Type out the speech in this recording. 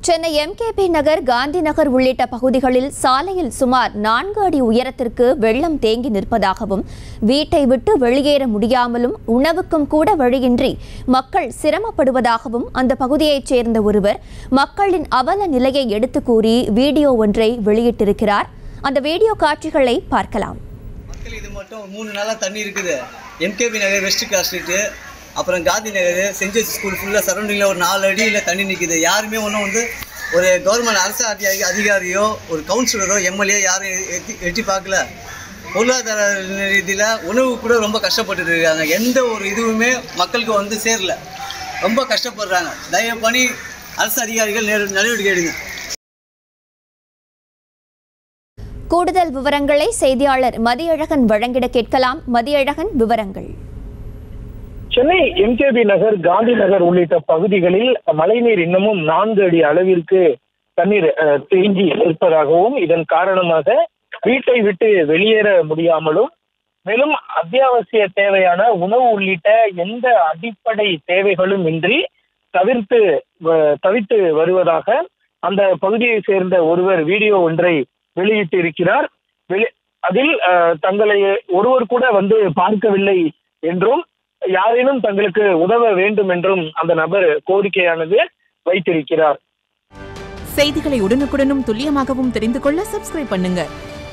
Chennai MKP Nagar Gandhi Nagar உள்ளிட்ட பகுதிகளில் சாலையில் சுமார் நான்கு அடி உயரத்திற்கு வெள்ளம் தேங்கி நிற்பதாகவும் வீட்டை விட்டு வெளியேற முடியாமலும் உணவுக்கும் கூட வழியின்றி மக்கள் சிரமப்படுவதாகவும் அந்த பகுதியைச் சேர்ந்த ஒருவர் மக்களின் அவல நிலையை எடுத்து கூறி வீடியோ ஒன்றை வெளியிட்டிருக்கிறார் அந்த வீடியோ காட்சிகளை பார்க்கலாம் மக்கள் இது மட்டும் ஒரு மூணு நாளாக தண்ணி இருக்குது MKP Nagar west cross street அப்புறம் Gandhi Nagar saint Joseph school ஃபுல்லாக சரௌண்டிங்கில் ஒரு நாலு அடியில் தண்ணி நிற்குது யாருமே ஒன்றும் வந்து ஒரு கவர்மெண்ட் அரசு அதிகாரி அதிகாரியோ ஒரு கவுன்சிலரோ எம்எல்ஏ யாரும் எட்டி எட்டி பார்க்கல பொருளாதார ரீதியில் உணவு கூட ரொம்ப கஷ்டப்பட்டுட்டு இருக்காங்க எந்த ஒரு இதுவுமே மக்களுக்கு வந்து சேரல ரொம்ப கஷ்டப்படுறாங்க தயவு பண்ணி அரசு அதிகாரிகள் நேர நடவடிக்கை எடுங்க கூடுதல் விவரங்களை செய்தியாளர் மதியழகன் வழங்கிட கேட்கலாம் மதியழகன் விவரங்கள் சென்னை எம்கேபி நகர் காந்தி நகர் உள்ளிட்ட பகுதிகளில் மழைநீர் இன்னமும் நான்கு அடி அளவிற்கு தண்ணீர் அஹ், தேங்கி இருப்பதாகவும் இதன் காரணமாக வீட்டை விட்டு வெளியேற முடியாமலும் மேலும் அத்தியாவசிய தேவையான உணவு உள்ளிட்ட எந்த அடிப்படை தேவைகளும் இன்றி தவிர்த்து வ- தவித்து வருவதாக அந்த பகுதியை சேர்ந்த ஒருவர் வீடியோ ஒன்றை வெளியிட்டிருக்கிறார் வெளி அதில் அஹ், தங்களை ஒருவர் கூட வந்து பார்க்கவில்லை என்றும் யாரேனும் தங்களுக்கு உதவ வேண்டும் என்றும் அந்த நபர் கோரிக்கையானது வைத்திருக்கிறார் செய்திகளை உடனுக்குடனும் துல்லியமாகவும் தெரிந்து கொள்ள சப்ஸ்கிரைப் பண்ணுங்க